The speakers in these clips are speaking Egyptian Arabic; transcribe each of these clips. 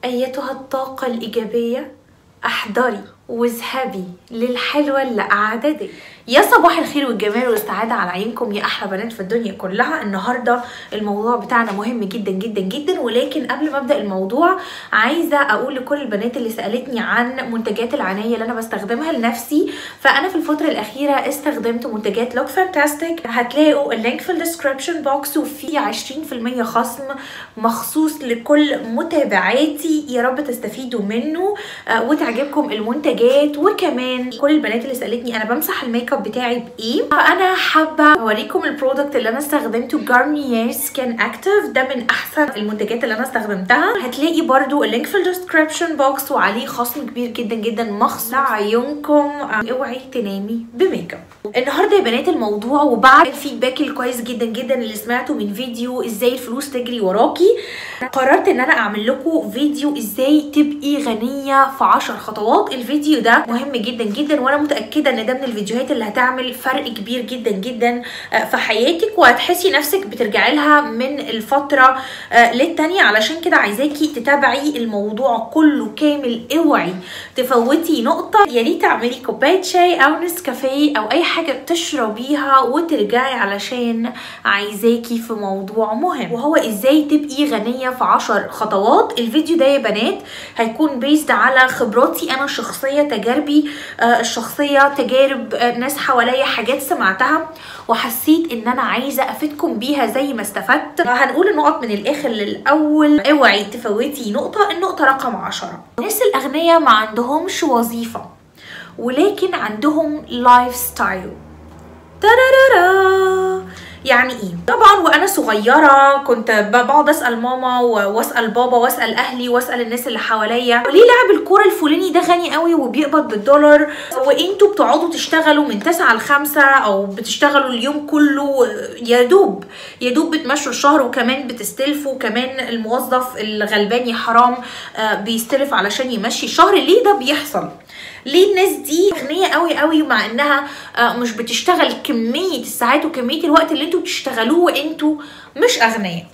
أيتها الطاقة الإيجابية احضري واذهبي للحلوة اللي قاعدة دي يا صباح الخير والجمال والسعادة على عينكم يا أحلى بنات في الدنيا كلها النهاردة الموضوع بتاعنا مهم جدا جدا جدا ولكن قبل ما أبدأ الموضوع عايزة أقول لكل البنات اللي سألتني عن منتجات العناية اللي أنا بستخدمها لنفسي فأنا في الفترة الأخيرة استخدمت منتجات لوك فانتاستيك هتلاقوا اللينك في الديسكربشن بوكس وفي 20% خصم مخصوص لكل متابعاتي يا رب تستفيدوا منه آه، وتعجبكم المنتجات وكمان كل البنات اللي سالتني انا بمسح الميك اب بتاعي بايه فانا حابه اوريكم البرودكت اللي انا استخدمته جارنيير سكين اكتيف ده من احسن المنتجات اللي انا استخدمتها هتلاقي برضو اللينك في الديسكربشن بوكس وعليه خصم كبير جدا جدا مخصوص لعيونكم آه، اوعي تنامي بميك اب النهارده يا بنات الموضوع وبعد الفيدباك الكويس جدا جدا اللي سمعته من فيديو ازاي الفلوس تجري وراكي قررت ان انا اعمل لكم فيديو ازاي تبقي غنيه في 10 خطوات الفيديو ده مهم جدا جدا وانا متاكده ان ده من الفيديوهات اللي هتعمل فرق كبير جدا جدا آه، في حياتك وهتحسي نفسك بترجعي لها من الفتره آه، للتانيه علشان كده عايزاكي تتابعي الموضوع كله كامل اوعي تفوتي نقطه يا ريت تعملي كوبايه شاي او نسكافيه او اي حاجه تشربيها وترجعي علشان عايزاكي في موضوع مهم وهو ازاي تبقي غنيه في 10 خطوات الفيديو ده يا بنات هيكون بيزد على خبراتي انا الشخصيه تجاربي آه، الشخصيه تجارب آه، ناس حواليا حاجات سمعتها وحسيت ان انا عايزه افيدكم بيها زي ما استفدت هنقول النقط من الاخر للاول اوعي تفوتي نقطه النقطه رقم 10 الناس الاغنياء ما عندهمش وظيفه ولكن عندهم لايف ستايل ترارارا يعني ايه طبعا وانا صغيره كنت ب- بقعد اسال ماما و- واسال بابا واسال اهلي واسال الناس اللي حواليا ليه لاعب الكوره الفلاني ده غني قوي وبيقبض بالدولار وانتوا بتقعدوا تشتغلوا من 9 ل 5 او بتشتغلوا اليوم كله يا دوب يا دوب بتمشوا الشهر وكمان بتستلفوا كمان الموظف الغلبان يا حرام آه، بيستلف علشان يمشي الشهر ليه ده بيحصل ليه الناس دي اغنياء قوي قوي مع انها آه، مش بتشتغل كميه الساعات وكميه الوقت اللي انتوا بتشتغلوه وانتوا مش اغنياء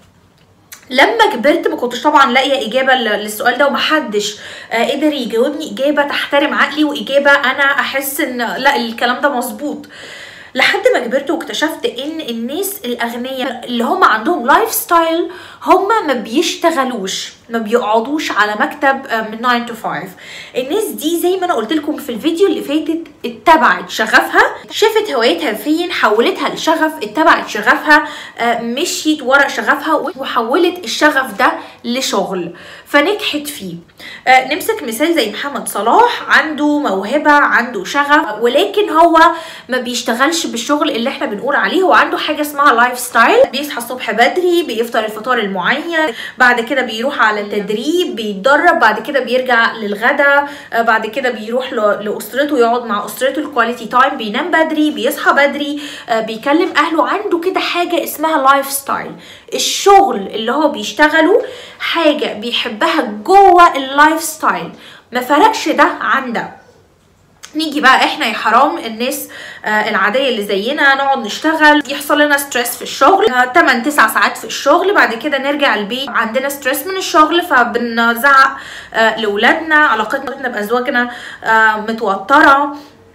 لما كبرت ما كنتش طبعا لاقيه اجابه ل- للسؤال ده ومحدش آه، قدر يجاوبني اجابه تحترم عقلي واجابه انا احس ان لا الكلام ده مظبوط لحد ما كبرت واكتشفت ان الناس الاغنياء اللي هم عندهم لايف ستايل هم ما بيشتغلوش ما بيقعدوش على مكتب آه، من 9 to 5 الناس دي زي ما انا قلت لكم في الفيديو اللي فاتت اتبعت شغفها شافت هوايتها فين حولتها لشغف اتبعت شغفها آه، مشيت ورا شغفها وحولت الشغف ده لشغل فنجحت فيه آه، نمسك مثال زي محمد صلاح عنده موهبة عنده شغف ولكن هو ما بيشتغلش بالشغل اللي احنا بنقول عليه هو عنده حاجة اسمها لايف ستايل بيصحى الصبح بدري بيفطر الفطار المعين بعد كده بيروح على التدريب بيتدرب بعد كده بيرجع للغدا آه، بعد كده بيروح ل- لأسرته يقعد مع أسرته الكواليتي تايم بينام بدري بيصحى بدري آه، بيكلم أهله عنده كده حاجة اسمها لايف ستايل الشغل اللي هو بيشتغله حاجة بيحبها جوه اللايف ستايل ما فرقش ده عن ده نيجي بقى احنا يا حرام الناس آه العاديه اللي زينا نقعد نشتغل يحصل لنا ستريس في الشغل آه 8 9 ساعات في الشغل بعد كده نرجع البيت عندنا ستريس من الشغل فبنزعق آه لاولادنا علاقتنا بازواجنا آه متوتره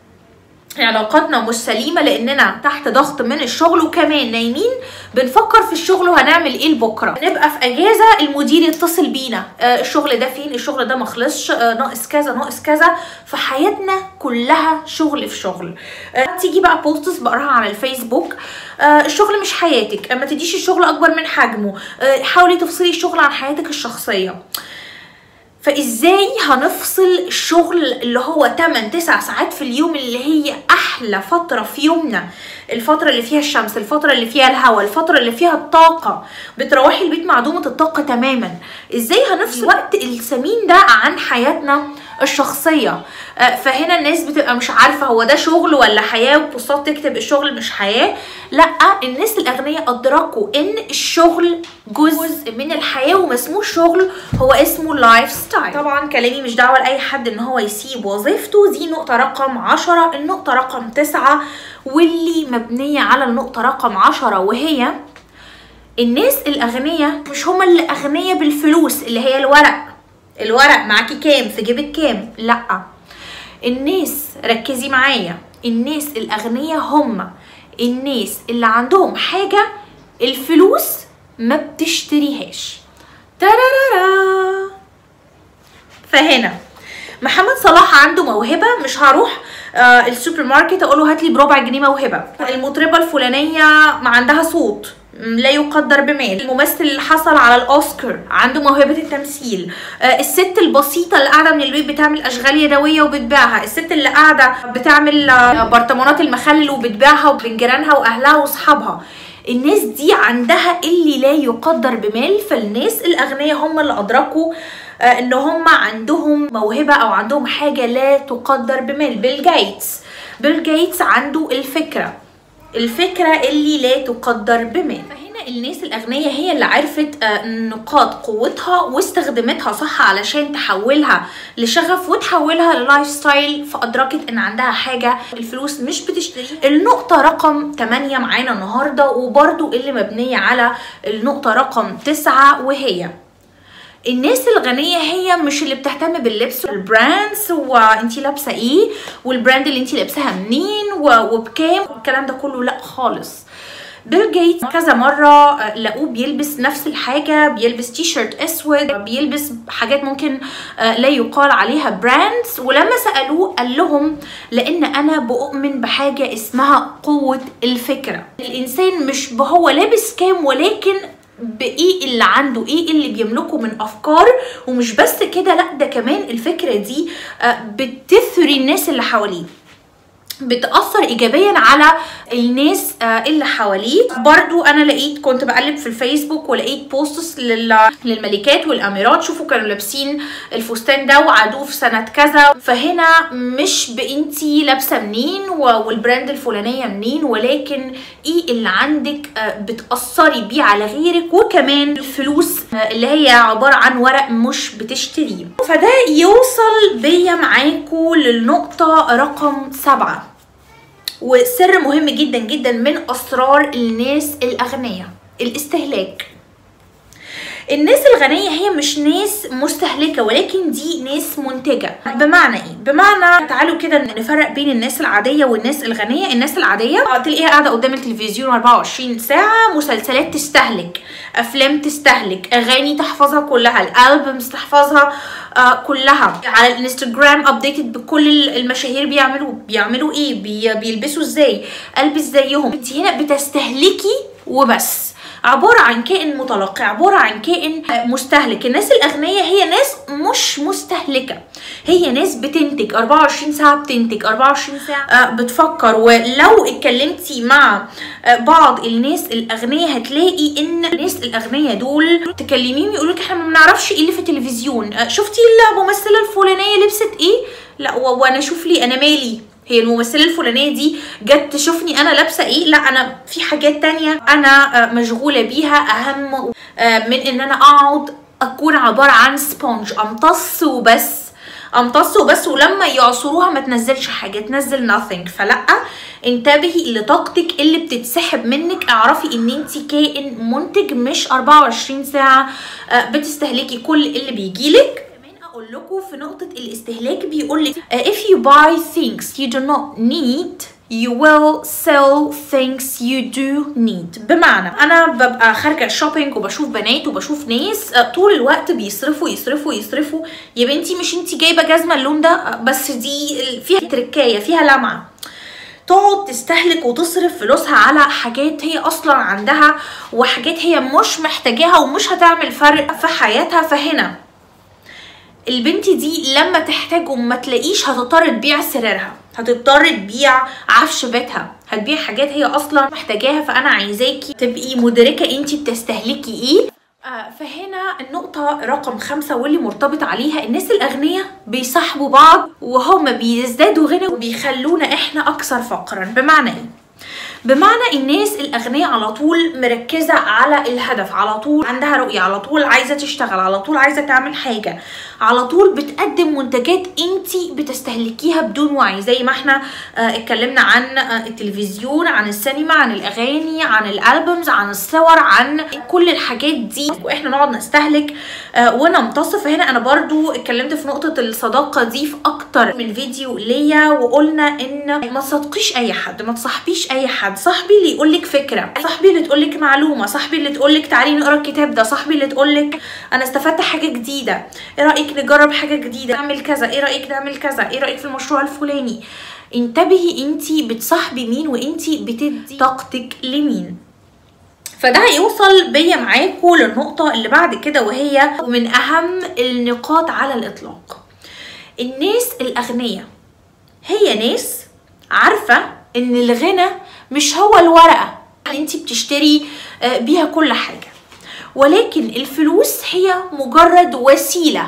علاقاتنا مش سليمه لاننا تحت ضغط من الشغل وكمان نايمين بنفكر في الشغل وهنعمل ايه لبكره نبقى في اجازه المدير يتصل بينا آه الشغل ده فين الشغل ده مخلصش آه ناقص كذا ناقص كذا فحياتنا كلها شغل في شغل آه تيجي بقى بوستس بقراها على الفيسبوك آه الشغل مش حياتك ما تديش الشغل اكبر من حجمه آه حاولي تفصلي الشغل عن حياتك الشخصيه فازاي هنفصل الشغل اللي هو 8 9 ساعات في اليوم اللي هي احلى فتره في يومنا الفتره اللي فيها الشمس الفتره اللي فيها الهواء الفتره اللي فيها الطاقه بتروحي البيت معدومه الطاقه تماما ازاي هنفصل الوقت الثمين ده عن حياتنا الشخصيه آه، فهنا الناس بتبقى مش عارفه هو ده شغل ولا حياه وبوستات تكتب الشغل مش حياه لا الناس الاغنياء ادركوا ان الشغل جزء من الحياه وما اسموش شغل هو اسمه لايف ستايل طبعا كلامي مش دعوه لاي حد ان هو يسيب وظيفته دي نقطه رقم عشرة النقطه رقم تسعة واللي مبنيه على النقطه رقم عشرة وهي الناس الاغنياء مش هما اللي اغنياء بالفلوس اللي هي الورق الورق معاكي كام في جيبك كام لا الناس ركزي معايا الناس الاغنياء هم الناس اللي عندهم حاجه الفلوس ما بتشتريهاش ترارارا فهنا محمد صلاح عنده موهبه مش هروح آه السوبر ماركت اقول له هات لي بربع جنيه موهبه المطربه الفلانيه ما عندها صوت لا يقدر بمال الممثل اللي حصل على الاوسكار عنده موهبه التمثيل آه الست البسيطه اللي قاعده من البيت بتعمل اشغال يدويه وبتبيعها الست اللي قاعده بتعمل آه برطمانات المخلل وبتبيعها وبين جيرانها واهلها واصحابها الناس دي عندها اللي لا يقدر بمال فالناس الاغنياء هم اللي ادركوا آه ان هم عندهم موهبه او عندهم حاجه لا تقدر بمال بيل جيتس بيل جيتس عنده الفكره الفكره اللي لا تقدر بمال فهنا الناس الاغنياء هي اللي عرفت آه نقاط قوتها واستخدمتها صح علشان تحولها لشغف وتحولها للايف ستايل فادركت ان عندها حاجه الفلوس مش بتشتريها النقطه رقم 8 معانا النهارده وبرده اللي مبنيه على النقطه رقم 9 وهي الناس الغنية هي مش اللي بتهتم باللبس والبراندز وانتي لابسة ايه والبراند اللي انتي لابساها منين وبكام الكلام ده كله لا خالص بيل جيتس كذا مرة لقوه بيلبس نفس الحاجة بيلبس تي شيرت اسود بيلبس حاجات ممكن لا يقال عليها براندز ولما سألوه قال لهم لان انا بؤمن بحاجة اسمها قوة الفكرة الانسان مش هو لابس كام ولكن بايه اللي عنده ايه اللي بيملكه من افكار ومش بس كده لا ده كمان الفكره دي بتثري الناس اللي حواليه بتأثر إيجابيا على الناس اللي حواليه برضو أنا لقيت كنت بقلب في الفيسبوك ولقيت بوستس للملكات والأميرات شوفوا كانوا لابسين الفستان ده وعادوه في سنة كذا فهنا مش بإنتي لابسة منين والبراند الفلانية منين ولكن إيه اللي عندك بتأثري بيه على غيرك وكمان الفلوس اللي هي عبارة عن ورق مش بتشتريه فده يوصل بيا معاكم للنقطة رقم سبعة وسر مهم جدا جدا من اسرار الناس الاغنياء الاستهلاك الناس الغنية هي مش ناس مستهلكة ولكن دي ناس منتجة بمعنى ايه؟ بمعنى تعالوا كده نفرق بين الناس العادية والناس الغنية الناس العادية تلاقيها قاعدة قدام التلفزيون 24 ساعة مسلسلات تستهلك افلام تستهلك اغاني تحفظها كلها الالبومز تحفظها آه كلها على الانستجرام ابديتد بكل المشاهير بيعملوا بيعملوا ايه بي بيلبسوا ازاي البس زيهم انت هنا بتستهلكي وبس عبارة عن كائن متلقي عبارة عن كائن مستهلك الناس الأغنياء هي ناس مش مستهلكة هي ناس بتنتج 24 ساعة بتنتج 24 ساعة بتفكر ولو اتكلمتي مع بعض الناس الأغنياء هتلاقي إن الناس الأغنياء دول تكلميهم يقولوا لك احنا ما بنعرفش ايه اللي في التلفزيون شفتي الممثلة الفلانية لبست ايه؟ لا وانا اشوف لي انا مالي هي الممثلة الفلانية دي جت تشوفني أنا لابسة إيه؟ لا أنا في حاجات تانية أنا مشغولة بيها أهم من إن أنا أقعد أكون عبارة عن سبونج أمتص وبس امتص وبس ولما يعصروها ما تنزلش حاجه تنزل nothing فلا انتبهي لطاقتك اللي بتتسحب منك اعرفي ان انت كائن منتج مش 24 ساعه بتستهلكي كل اللي بيجيلك اقول لكم في نقطه الاستهلاك بيقول لك if you buy things you do not need you will sell things you do need بمعنى انا ببقى خارجه شوبينج وبشوف بنات وبشوف ناس طول الوقت بيصرفوا يصرفوا يصرفوا يا بنتي مش انت جايبه جزمه اللون ده بس دي فيها تركايه فيها لمعه تقعد تستهلك وتصرف فلوسها على حاجات هي اصلا عندها وحاجات هي مش محتاجاها ومش هتعمل فرق في حياتها فهنا البنت دي لما تحتاج وما تلاقيش هتضطر تبيع سريرها هتضطر تبيع عفش بيتها هتبيع حاجات هي اصلا محتاجاها فانا عايزاكي تبقي مدركه انت بتستهلكي ايه آه فهنا النقطة رقم خمسة واللي مرتبط عليها الناس الأغنياء بيصاحبوا بعض وهم بيزدادوا غنى وبيخلونا إحنا أكثر فقرا بمعنى إيه؟ بمعنى الناس الاغنياء على طول مركزه على الهدف على طول عندها رؤيه على طول عايزه تشتغل على طول عايزه تعمل حاجه على طول بتقدم منتجات انت بتستهلكيها بدون وعي زي ما احنا آه اتكلمنا عن آه التلفزيون عن السينما عن الاغاني عن الالبومز عن الصور عن كل الحاجات دي واحنا نقعد نستهلك آه ونمتص هنا انا برضو اتكلمت في نقطه الصداقه دي في اكتر من فيديو ليا وقلنا ان ما تصدقيش اي حد ما تصاحبيش اي حد صاحبي اللي يقول لك فكره صاحبي اللي تقول لك معلومه صاحبي اللي تقول لك تعالي نقرا الكتاب ده صاحبي اللي تقول لك انا استفدت حاجه جديده ايه رايك نجرب حاجه جديده نعمل كذا ايه رايك نعمل كذا ايه رايك في المشروع الفلاني انتبهي انتي بتصاحبي مين وانتي بتدي طاقتك لمين فده هيوصل بيا معاكم للنقطة اللي بعد كده وهي من أهم النقاط على الإطلاق الناس الأغنياء هي ناس عارفة إن الغنى مش هو الورقة اللي انت بتشتري بيها كل حاجة ولكن الفلوس هي مجرد وسيلة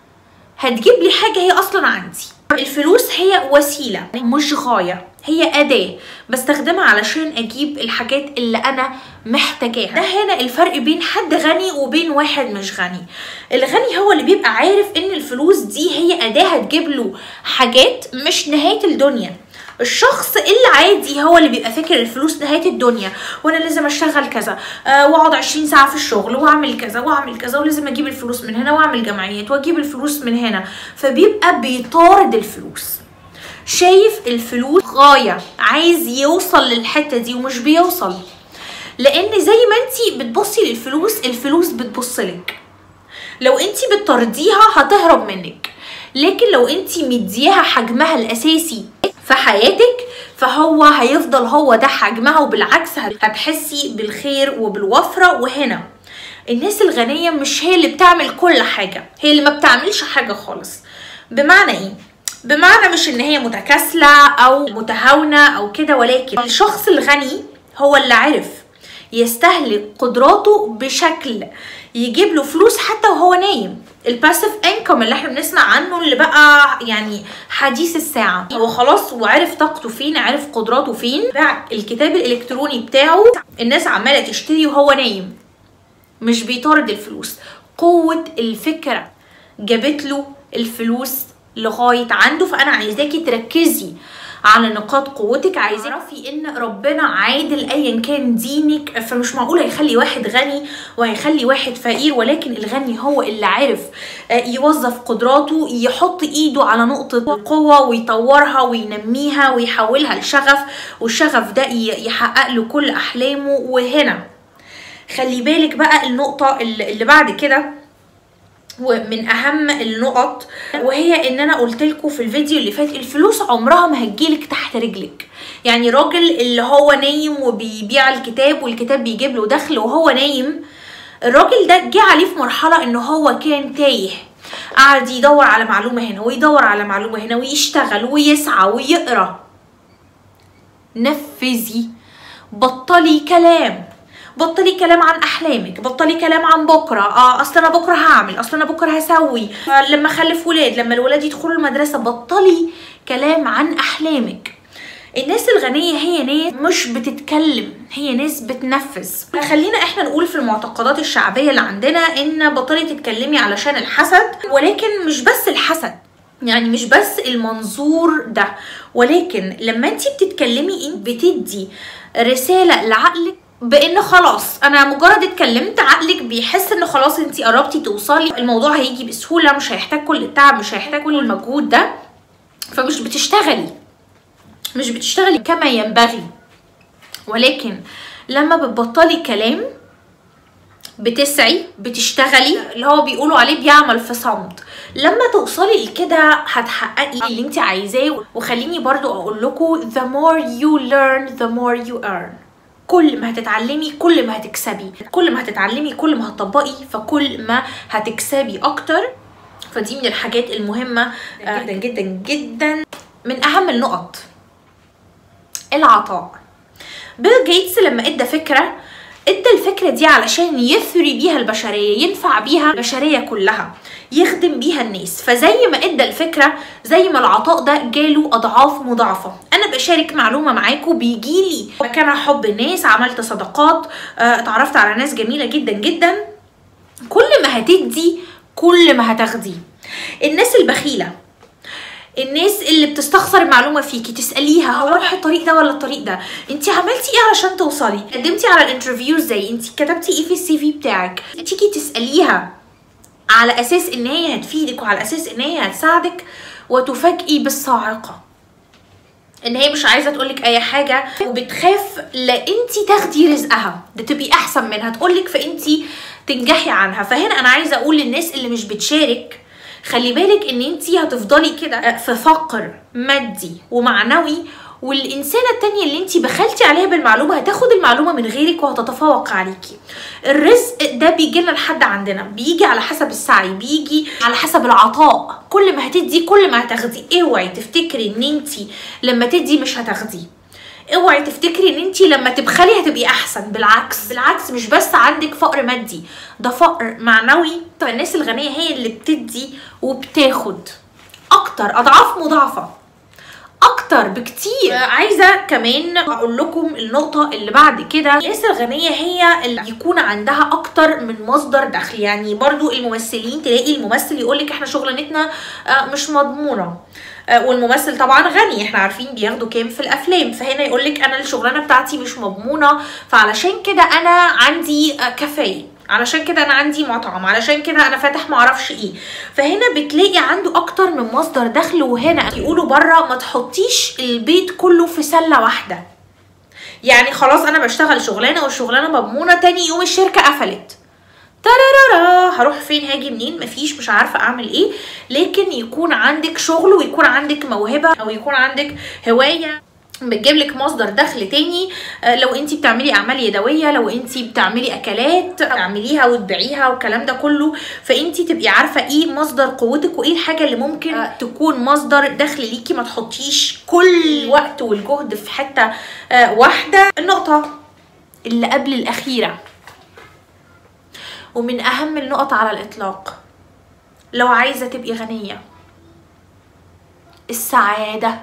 هتجيب لي حاجة هي أصلا عندي الفلوس هي وسيلة مش غاية هي أداة بستخدمها علشان أجيب الحاجات اللي أنا محتاجاها ده هنا الفرق بين حد غني وبين واحد مش غني الغني هو اللي بيبقى عارف إن الفلوس دي هي أداة هتجيب له حاجات مش نهاية الدنيا الشخص العادي هو اللي بيبقى فاكر الفلوس نهايه الدنيا وانا لازم اشتغل كذا آه واقعد 20 ساعه في الشغل واعمل كذا واعمل كذا ولازم اجيب الفلوس من هنا واعمل جمعيات واجيب الفلوس من هنا فبيبقى بيطارد الفلوس شايف الفلوس غايه عايز يوصل للحته دي ومش بيوصل لان زي ما انت بتبصي للفلوس الفلوس بتبصلك لو انت بتطرديها هتهرب منك لكن لو انت مدياها حجمها الاساسي في حياتك فهو هيفضل هو ده حجمها وبالعكس هتحسي بالخير وبالوفرة وهنا الناس الغنية مش هي اللي بتعمل كل حاجة هي اللي ما بتعملش حاجة خالص بمعنى ايه؟ بمعنى مش ان هي متكاسلة او متهاونة او كده ولكن الشخص الغني هو اللي عرف يستهلك قدراته بشكل يجيب له فلوس حتى وهو نايم الباسيف انكم اللي احنا بنسمع عنه اللي بقى يعني حديث الساعه هو خلاص وعرف طاقته فين عرف قدراته فين باع الكتاب الالكتروني بتاعه الناس عماله تشتري وهو نايم مش بيطارد الفلوس قوه الفكره جابت له الفلوس لغايه عنده فانا عايزاكي تركزي على نقاط قوتك عايزين تعرفي ان ربنا عادل ايا كان دينك فمش معقول هيخلي واحد غني وهيخلي واحد فقير ولكن الغني هو اللي عارف يوظف قدراته يحط ايده على نقطة قوة ويطورها وينميها ويحولها لشغف والشغف ده يحقق له كل احلامه وهنا خلي بالك بقى النقطة اللي بعد كده ومن اهم النقط وهي ان انا قلت لكم في الفيديو اللي فات الفلوس عمرها ما هتجيلك تحت رجلك يعني راجل اللي هو نايم وبيبيع الكتاب والكتاب بيجيب له دخل وهو نايم الراجل ده جه عليه في مرحله ان هو كان تايه قعد يدور على معلومه هنا ويدور على معلومه هنا ويشتغل ويسعى ويقرا نفذي بطلي كلام بطلي كلام عن احلامك بطلي كلام عن بكره اه اصل انا بكره هعمل اصل انا بكره هسوي آه لما اخلف ولاد لما الولاد يدخلوا المدرسه بطلي كلام عن احلامك الناس الغنية هي ناس مش بتتكلم هي ناس بتنفذ خلينا احنا نقول في المعتقدات الشعبية اللي عندنا ان بطلي تتكلمي علشان الحسد ولكن مش بس الحسد يعني مش بس المنظور ده ولكن لما انت بتتكلمي انت بتدي رسالة لعقلك بان خلاص انا مجرد اتكلمت عقلك بيحس ان خلاص انت قربتي توصلي الموضوع هيجي بسهوله مش هيحتاج كل التعب مش هيحتاج كل المجهود ده فمش بتشتغلي مش بتشتغلي كما ينبغي ولكن لما بتبطلي كلام بتسعي بتشتغلي اللي هو بيقولوا عليه بيعمل في صمت لما توصلي لكده هتحققي اللي انت عايزاه وخليني برضو اقول لكم the more you learn the more you earn كل ما هتتعلمي كل ما هتكسبي كل ما هتتعلمي كل ما هتطبقي فكل ما هتكسبي اكتر فدي من الحاجات المهمة جدا جدا جدا من اهم النقط العطاء بيل جيتس لما ادى فكرة ادى الفكره دي علشان يثري بيها البشريه ينفع بيها البشريه كلها يخدم بيها الناس فزي ما ادى الفكره زي ما العطاء ده جاله اضعاف مضاعفه انا بشارك معلومه معاكم بيجيلي مكانها حب الناس عملت صداقات آه، اتعرفت على ناس جميله جدا جدا كل ما هتدي كل ما هتاخدي الناس البخيله الناس اللي بتستخسر المعلومه فيكي تساليها هو اروح الطريق ده ولا الطريق ده انت عملتي ايه علشان توصلي قدمتي على الانترفيو ازاي انت كتبتي ايه في السي في بتاعك تيجي تساليها على اساس ان هي هتفيدك وعلى اساس ان هي هتساعدك وتفاجئي بالصاعقه ان هي مش عايزه تقولك اي حاجه وبتخاف لا انت تاخدي رزقها ده تبقي احسن منها تقولك فانت تنجحي عنها فهنا انا عايزه اقول للناس اللي مش بتشارك خلي بالك ان انت هتفضلي كده في فقر مادي ومعنوي والإنسانة التانية اللي انت بخلتي عليها بالمعلومة هتاخد المعلومة من غيرك وهتتفوق عليكي الرزق ده بيجي لنا لحد عندنا بيجي على حسب السعي بيجي على حسب العطاء كل ما هتدي كل ما هتاخدي اوعي تفتكري ان انت لما تدي مش هتاخدي اوعي تفتكري ان انت لما تبخلي هتبقي احسن بالعكس بالعكس مش بس عندك فقر مادي ده فقر معنوي طب الناس الغنيه هي اللي بتدي وبتاخد اكتر اضعاف مضاعفه اكتر بكتير عايزه كمان اقول لكم النقطه اللي بعد كده الناس الغنيه هي اللي يكون عندها اكتر من مصدر دخل يعني برضو الممثلين تلاقي الممثل يقولك احنا شغلانتنا آه، مش مضمونه آه، والممثل طبعا غني احنا عارفين بياخدوا كام في الافلام فهنا يقولك انا الشغلانه بتاعتي مش مضمونه فعلشان كده انا عندي آه، كافيه علشان كده انا عندي مطعم علشان كده انا فاتح معرفش ايه فهنا بتلاقي عنده اكتر من مصدر دخل وهنا يقولوا بره ما تحطيش البيت كله في سله واحده يعني خلاص انا بشتغل شغلانه والشغلانه مضمونه تاني يوم الشركه قفلت ترارارا هروح فين هاجي منين مفيش مش عارفه اعمل ايه لكن يكون عندك شغل ويكون عندك موهبه او يكون عندك هوايه بتجيب لك مصدر دخل تاني آه، لو انت بتعملي اعمال يدويه لو انت بتعملي اكلات تعمليها وتبيعيها والكلام ده كله فانت تبقي عارفه ايه مصدر قوتك وايه الحاجه اللي ممكن آه، تكون مصدر دخل ليكي ما تحطيش كل الوقت والجهد في حته آه، واحده النقطه اللي قبل الاخيره ومن اهم النقط على الاطلاق لو عايزه تبقي غنيه السعاده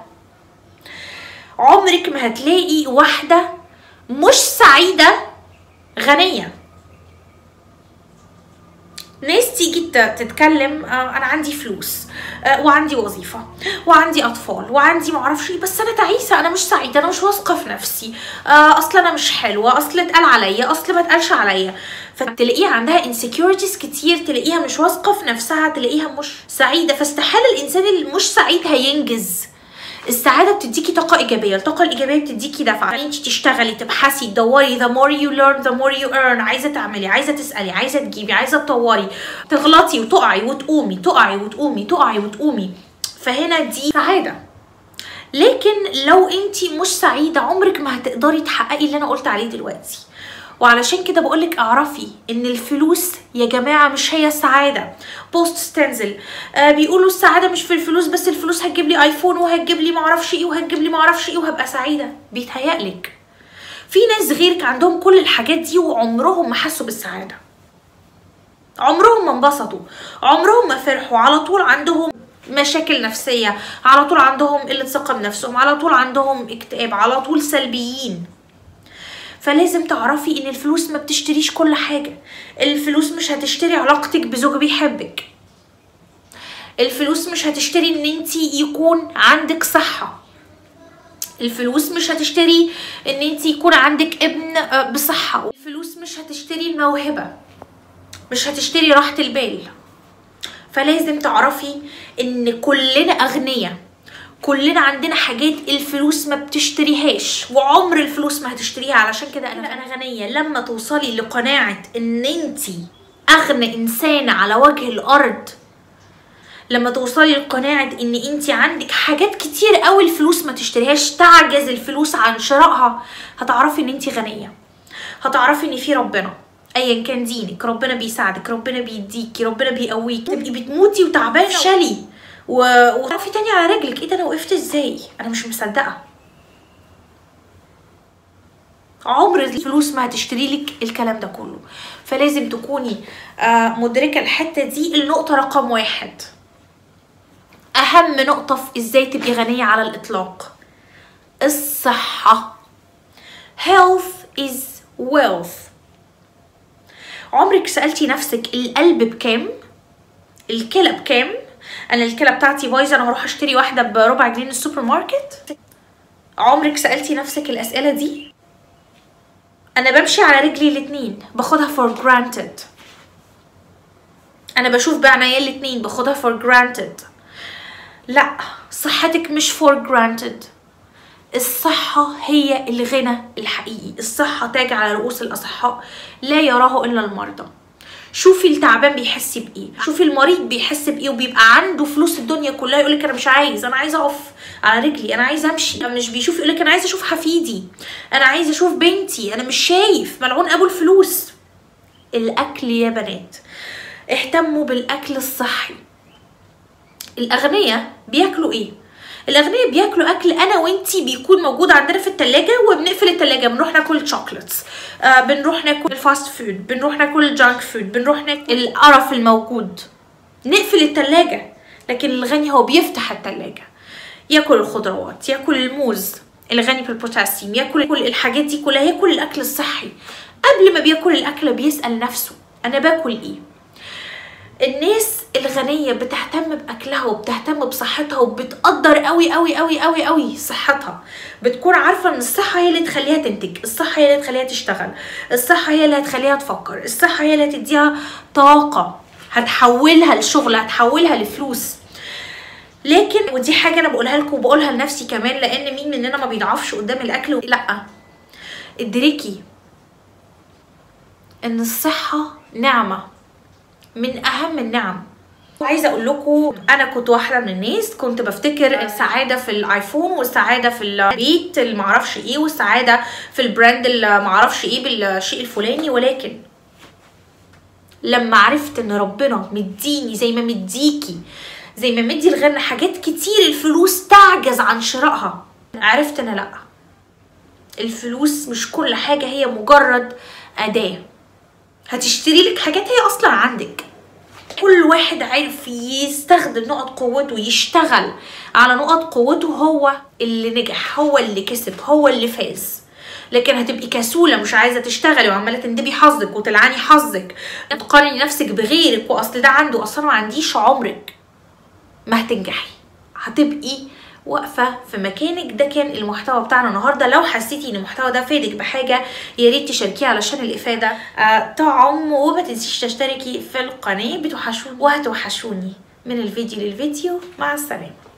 عمرك ما هتلاقي واحده مش سعيده غنيه ناس تيجي ت- تتكلم آه، انا عندي فلوس آه، وعندي وظيفه وعندي اطفال وعندي معرفش ايه بس انا تعيسه انا مش سعيده انا مش واثقه في نفسي آه، اصل انا مش حلوه اصل اتقال عليا اصل ما اتقالش عليا فتلاقيها عندها insecurities كتير تلاقيها مش واثقه في نفسها تلاقيها مش سعيده فاستحاله الانسان اللي مش سعيد هينجز السعاده بتديكي طاقه ايجابيه الطاقه الايجابيه بتديكي دفعه يعني انت تشتغلي تبحثي تدوري the more you learn the more you earn عايزه تعملي عايزه تسالي عايزه تجيبي عايزه تطوري تغلطي وتقعي وتقومي تقعي وتقومي تقعي وتقومي فهنا دي سعاده لكن لو انت مش سعيده عمرك ما هتقدري تحققي اللي انا قلت عليه دلوقتي وعلشان كده بقولك اعرفي ان الفلوس يا جماعه مش هي السعاده بوست ستنزل آه بيقولوا السعاده مش في الفلوس بس الفلوس هتجيب لي ايفون وهتجيب لي معرفش ايه وهتجيب لي معرفش ايه وهبقى سعيده بيتهيألك في ناس غيرك عندهم كل الحاجات دي وعمرهم ما حسوا بالسعاده عمرهم ما انبسطوا عمرهم ما فرحوا على طول عندهم مشاكل نفسية على طول عندهم قلة ثقة بنفسهم على طول عندهم اكتئاب على طول سلبيين فلازم تعرفي ان الفلوس ما بتشتريش كل حاجة الفلوس مش هتشتري علاقتك بزوج بيحبك الفلوس مش هتشتري ان انت يكون عندك صحة الفلوس مش هتشتري ان انت يكون عندك ابن آه، بصحة الفلوس مش هتشتري الموهبة مش هتشتري راحة البال فلازم تعرفي ان كلنا اغنياء كلنا عندنا حاجات الفلوس ما بتشتريهاش وعمر الفلوس ما هتشتريها علشان كده انا انا غنيه لما توصلي لقناعه ان انتي اغنى انسانه على وجه الارض لما توصلي لقناعة ان انت عندك حاجات كتير قوي الفلوس ما تشتريهاش تعجز الفلوس عن شرائها هتعرفي ان انت غنية هتعرفي ان في ربنا ايا كان دينك ربنا بيساعدك ربنا بيديكي ربنا بيقويكي تبقي بتموتي وتعبانه وفشلي و... وتقفي تاني على رجلك ايه ده انا وقفت ازاي انا مش مصدقه عمر الفلوس ما هتشتري لك الكلام ده كله فلازم تكوني آه مدركه الحته دي النقطه رقم واحد اهم نقطه في ازاي تبقي غنيه على الاطلاق الصحه health is wealth عمرك سألتي نفسك القلب بكام؟ الكلى بكام؟ أنا الكلى بتاعتي بايظة أنا هروح أشتري واحدة بربع جنيه من السوبر ماركت؟ عمرك سألتي نفسك الأسئلة دي؟ أنا بمشي على رجلي الاتنين باخدها for granted أنا بشوف بعناية الاتنين باخدها for granted لا صحتك مش for granted الصحة هي الغنى الحقيقي الصحة تاج على رؤوس الأصحاء لا يراه إلا المرضى شوفي التعبان بيحس بايه شوفي المريض بيحس بايه وبيبقى عنده فلوس الدنيا كلها يقول لك انا مش عايز انا عايز اقف على رجلي انا عايز امشي مش بيشوف يقول لك انا عايز اشوف حفيدي انا عايز اشوف بنتي انا مش شايف ملعون ابو الفلوس الاكل يا بنات اهتموا بالاكل الصحي الاغنياء بياكلوا ايه الاغنياء بياكلوا اكل انا وانتي بيكون موجود عندنا في التلاجة وبنقفل التلاجة بنروح ناكل شوكليتس آه بنروح ناكل الفاست فود بنروح ناكل جانك فود بنروح ناكل القرف الموجود نقفل التلاجة لكن الغني هو بيفتح التلاجة ياكل الخضروات ياكل الموز الغني بالبوتاسيوم ياكل كل الحاجات دي كلها ياكل الاكل الصحي قبل ما بياكل الاكل بيسال نفسه انا باكل ايه الناس الغنية بتهتم بأكلها وبتهتم بصحتها وبتقدر قوي قوي قوي قوي قوي صحتها بتكون عارفة ان الصحة هي اللي تخليها تنتج الصحة هي اللي تخليها تشتغل الصحة هي اللي هتخليها تفكر الصحة هي اللي هتديها طاقة هتحولها لشغل هتحولها لفلوس لكن ودي حاجة أنا بقولها لكم وبقولها لنفسي كمان لأن مين مننا ما بيضعفش قدام الأكل لأ ادركي إن الصحة نعمة من اهم النعم عايزه اقول لكم انا كنت واحده من الناس كنت بفتكر السعاده في الايفون والسعاده في البيت اللي معرفش ايه والسعاده في البراند اللي معرفش ايه بالشيء الفلاني ولكن لما عرفت ان ربنا مديني زي ما مديكي زي ما مدي الغنى حاجات كتير الفلوس تعجز عن شرائها عرفت ان لا الفلوس مش كل حاجه هي مجرد اداه هتشتري لك حاجات هي اصلا عندك كل واحد عارف يستخدم نقط قوته ويشتغل على نقط قوته هو اللي نجح هو اللي كسب هو اللي فاز لكن هتبقي كسوله مش عايزه تشتغلي وعماله تندبي حظك وتلعني حظك تقارني نفسك بغيرك واصل ده عنده اصلا ما عنديش عمرك ما هتنجحي هتبقي واقفه في مكانك ده كان المحتوى بتاعنا النهارده لو حسيتي ان المحتوى ده فادك بحاجه يا ريت تشاركيه علشان الافاده آه تعم وما تنسيش تشتركي في القناه بتوحشوني وهتوحشوني من الفيديو للفيديو مع السلامه